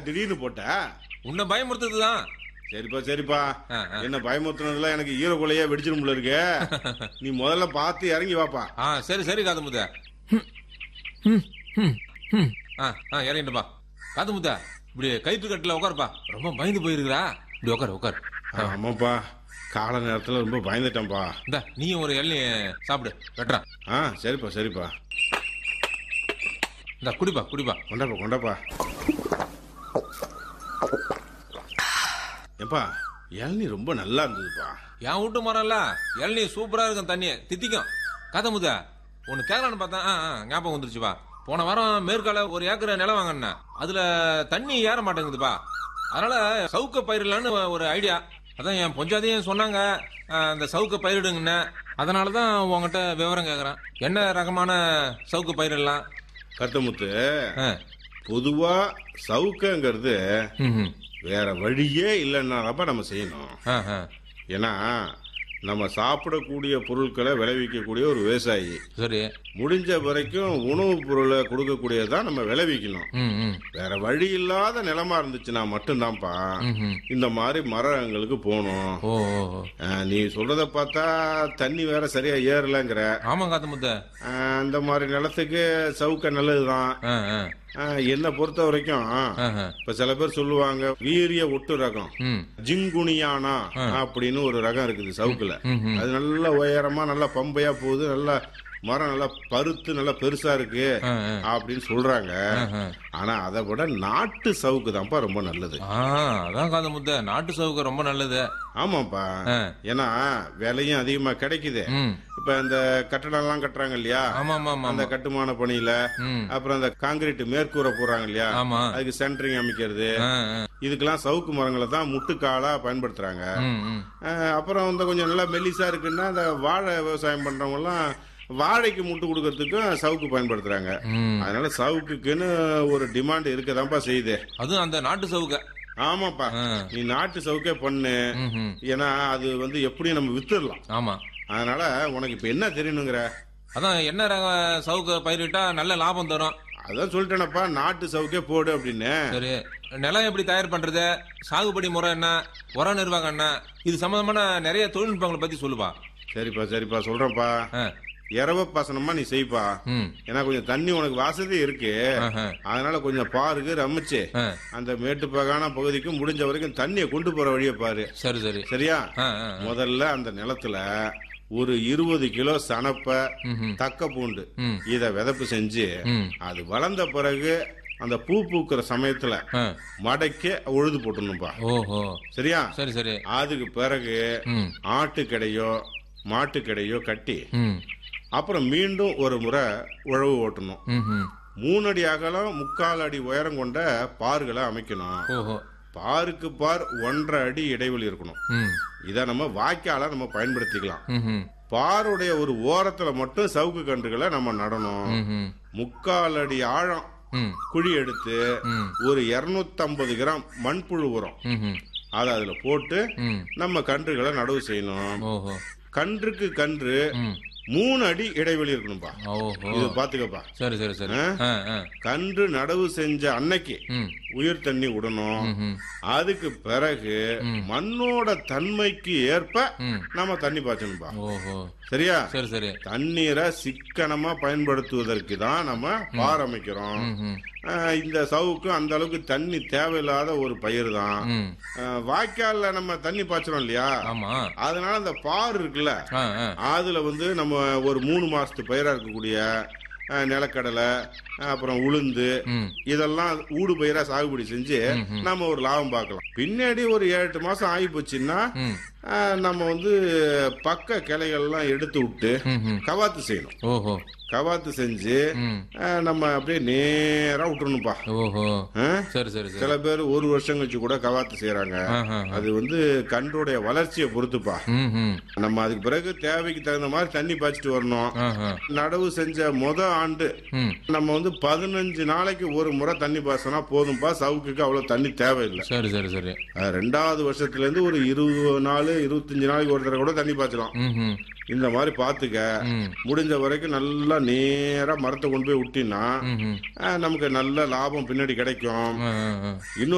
திடீர்னு போட்ட உன்னை பயமுறுத்துதுதான் சரிப்பா சரிப்பா ஆ, ஆ. என்ன பயமுறுத்துனதுல எனக்கு ஈரக்குலையே வெடிச்சிடும் போல இருக்கு நீ முதல்ல பார்த்து இறங்கி வாப்பா ஆ சரி சரி காது முத்த ஆ ஆ இறங்கிட்டுப்பா காது முத்த இப்படி கயிற்று கட்டில உட்காருப்பா ரொம்ப பயந்து போயிருக்கிறா இப்படி உட்காரு உட்காரு ஆமாப்பா கால நேரத்துல ரொம்ப பயந்துட்டேன்ப்பா இந்த நீயும் ஒரு இளநீ சாப்பிடு வெட்டுறான் ஆ சரிப்பா சரிப்பா இந்த குடிப்பா குடிப்பா கொண்டாப்பா கொண்டாப்பா ஏப்பா இளநீ ரொம்ப நல்லா இருந்ததுப்பா என் வீட்டு மரம்ல இளநீ சூப்பரா இருக்கும் தண்ணி தித்திக்கும் கதை முத ஒன்னு கேட்கலான்னு பார்த்தா ஆ ஆ, ஞாபகம் வந்துருச்சுப்பா போன வாரம் மேற்கால ஒரு ஏக்கர் நிலம் வாங்கினேன் அதுல தண்ணி ஏற மாட்டேங்குதுப்பா அதனால சவுக்க பயிரிடலான்னு ஒரு ஐடியா அதான் என் பொஞ்சாதையும் சொன்னாங்க ஆ, அந்த சவுக்க பயிரிடுங்கன்னு அதனால தான் உங்ககிட்ட விவரம் கேட்குறேன் என்ன ரகமான சவுக்கு பயிரிடலாம் கருத்தமுத்து ஆ, பொதுவா சவுக்கங்கிறது ம், ம். வேற வழியே இல்லைன்னாப்பா நம்ம செய்யணும் ஆ, ஆ. ஏன்னா நம்ம சாப்பிடக்கூடிய பொருட்களை விளைவிக்கக்கூடிய ஒரு விவசாயி சரி முடிஞ்ச வரைக்கும் உணவுப் பொருளை கொடுக்கக்கூடியதான் நம்ம விளைவிக்கணும் ம் ம் வேற வழி இல்லாத நிலமா இருந்துச்சுன்னா மட்டும்தான்ப்பா ம், ம். இந்த மாதிரி மரங்களுக்கு போகணும் ஓ ஓ ஓ. அஹ், நீ சொல்றத பார்த்தா தண்ணி வேற சரியா ஏறலங்கிற ஆமாம் காத்து முத்த அஹ், இந்த மாதிரி நிலத்துக்கு சவுக்க நல்லதுதான் ஆ ஆ அஹ், என்னை பொறுத்த வரைக்கும் ஆ ஆ. இப்ப சில பேர் சொல்லுவாங்க வீரிய ஒட்டு ரகம் ம் ஜிங்குனியானா அப்படின்னு ஒரு ரகம் இருக்குது சவுக்குல ம், ம். அது நல்ல உயரமா நல்லா பம்பையா போகுது நல்லா மரம் நல்லா பருத்து நல்லா பெருசா இருக்கு ஆ, ஆ. அப்படின்னு சொல்றாங்க ஆ. ஆனா அதை விட நாட்டு சவுக்கு தான்ப்பா ரொம்ப நல்லது ஆ அதான் காது முத்த நாட்டு சவுக்கு ரொம்ப நல்லது ஆமாப்பா ஆ. ஏன்னா விலையும் அதிகமா கிடைக்குது ம் இப்ப இந்த கட்டடம் எல்லாம் கட்டுறாங்க இல்லையா ஆமா ஆமா ஆமா அந்த கட்டுமான பணியில ம் அப்புறம் அந்த காங்கிரீட் மேற்கூரை போடுறாங்க இல்லையா ஆமா அதுக்கு சென்டரிங் அமைக்கிறது ஆ, ஆ. இதுக்கெல்லாம் சவுக்கு மரங்களை தான் முட்டுக்காலா பயன்படுத்துறாங்க ம் ம் அஹ் அப்புறம் வந்து கொஞ்சம் நல்லா மெல்லிசா இருக்குன்னா அந்த வாழை விவசாயம் பண்றவங்க எல்லாம் வாழைக்கு முட்டு கொடுக்கறதுக்கும் சவுக்கு பயன்படுத்துறாங்க ம் அதனால சவுக்குக்குன்னு ஒரு டிமாண்ட் இருக்கதான்ப்பா செய்யுது அதுவும் அந்த நாட்டு சவுக்க ஆமாப்பா ஆ. நீ நாட்டு சவுக்கே பண்ணு ம் ம் ஏன்னா அது வந்து எப்படியும் நம்ம வித்துடலாம் ஆமா அதனால உனக்கு இப்ப என்ன தெரியணுங்கிற அதான் என்ன ரக சவுக்க பயிரிட்டா நல்ல லாபம் தரும் அதான் சொல்லிட்டேனப்பா நாட்டு சவுக்கே போடு அப்படின்னு சரி நிலம் எப்படி தயார் பண்றது சாகுபடி முறை என்ன உர நிர்வாகம் என்ன இது சம்பந்தமான நிறைய தொழில்நுட்பங்களை பத்தி சொல்லுப்பா சரிப்பா சரிப்பா சொல்றேன்ப்பா ஆ, இரவ பாசனமா நீ செய்ப்பா ம் ஏன்னா கொஞ்சம் தண்ணி உனக்கு வசதி இருக்கு ஆஹா. அதனால கொஞ்சம் பாருக்கு ரமிச்சு ஆ, அந்த மேட்டுப்பாகான பகுதிக்கு முடிஞ்ச வரைக்கும் தண்ணியை கொண்டு போற வழியை பாரு சரி சரி சரியா ஆ, ஆ, ஆ. முதல்ல அந்த நிலத்துல ஒரு இருபது கிலோ சனப்ப ம்ஹும். தக்க பூண்டு ம் இத விதப்பு செஞ்சு ம் அது வளர்ந்த பிறகு அந்த பூ பூக்கிற சமயத்துல ஆ. மடக்கி உழுது போட்டுணும்பா ஓஹோ சரியா சரி சரி அதுக்கு பிறகு ம் ஆட்டுக்கடையோ மாட்டுக்கடையோ கட்டி ம் அப்புறம் மீண்டும் ஒரு முறை உழவு ஓட்டணும் ம் ம் மூணடி அகலம் முக்கால் அடி உயரம் கொண்ட பார்களை அமைக்கணும் ஓஹோ பாருக்கு பார் ஒன்றரை அடி இடைவெளி இருக்கணும் ம் இதை நம்ம வாய்க்கால நம்ம பயன்படுத்திக்கலாம் ம் ம் பாருடைய ஒரு ஓரத்துல மட்டும் சவுக்கு கன்றுகளை நம்ம நடணும் ம் ம் முக்கால் அடி ஆழம் ம் குழி எடுத்து ம் ஒரு 250 கிராம் மண்புழு உரம் ம் ம் அதை அதுல போட்டு ம் நம்ம கன்றுகளை நடவு செய்யணும் ஓஹோ கன்றுக்கு கன்று ம் மூணு அடி இடைவெளி இருக்கணும்பா ஓஹோ இது பாத்துக்கப்பா சரி சரி சரி ஆ? ஆ ஆ கன்று நடவு செஞ்ச அன்னைக்கு ம் உயிர் தண்ணி விடணும் ம் ம் அதுக்கு பிறகு மண்ணோட தன்மைக்கு ஏற்ப ம் நம்ம தண்ணி பாய்ச்சணும்பா ஓஹோ சரியா சரி சரி தண்ணீரை சிக்கனமா பயன்படுத்துவதற்கு தான் நம்ம பார் அமைக்கிறோம் ம் ம் ஆஹ் இந்த சவுக்கு அந்த அளவுக்கு தண்ணி தேவையில்லாத ஒரு பயிர் தான் ம் ஆஹ் வாய்க்கால்ல நம்ம தண்ணி பாய்ச்சறோம் இல்லையா ஆமா அதனால அந்த பார் இருக்குல்ல ஆ ஆ அதுல வந்து நம்ம ஒரு மூணு மாசத்து பயிரா இருக்கக்கூடிய ஆஹ் நிலக்கடலை ஆஹ் அப்புறம் உளுந்து ம் இதெல்லாம் ஊடு பயிரா சாகுபடி செஞ்சு நம்ம ஒரு லாபம் பார்க்கலாம் பின்னாடி ஒரு ஏழு எட்டு மாசம் ஆகி போச்சுன்னா ம் ஆஹ் நம்ம வந்து பக்க கிளைகள்லாம் எடுத்து விட்டு ம் ம் கவாத்து செய்யணும் ஓஹோ கவாத்து செஞ்சு ம் ஆஹ் நம்ம அப்படியே நேரா விட்டுறணும்ப்பா ஓஹோ ஆஹ் சரி சரி சரி சில பேர் ஒரு வருஷம் கழிச்சு கூட கவாத்து செய்யறாங்க ஆஹா அது வந்து கன்றுடைய வளர்ச்சியை பொறுத்துப்பா ம் ம் நம்ம அதுக்கு பிறகு தேவைக்கு தகுந்த மாதிரி தண்ணி பாய்ச்சிட்டு வரணும் ஆஹா நடவு செஞ்ச முத ஆண்டு ம் நம்ம வந்து பதினஞ்சு நாளைக்கு ஒரு முறை தண்ணி பாய்ச்சினா போதும்பா சவுக்குக்கு அவ்வளவு தண்ணி தேவையில்லை சரி சரி சரி அஹ் ரெண்டாவது வருஷத்துல இருந்து ஒரு இருபது நாள் இருபத்தஞ்சு நாளைக்கு ஒரு தடவை கூட தண்ணி பாய்ச்சலாம் ம் ம் இந்த மாதிரி பாத்துக்க ம் முடிஞ்ச வரைக்கும் நல்லா நேரா மரத்தை கொண்டு போய் விட்டினா ம் ம் நமக்கு நல்ல லாபம் பின்னாடி கிடைக்கும் ஆ ஆ ஆ இன்னும்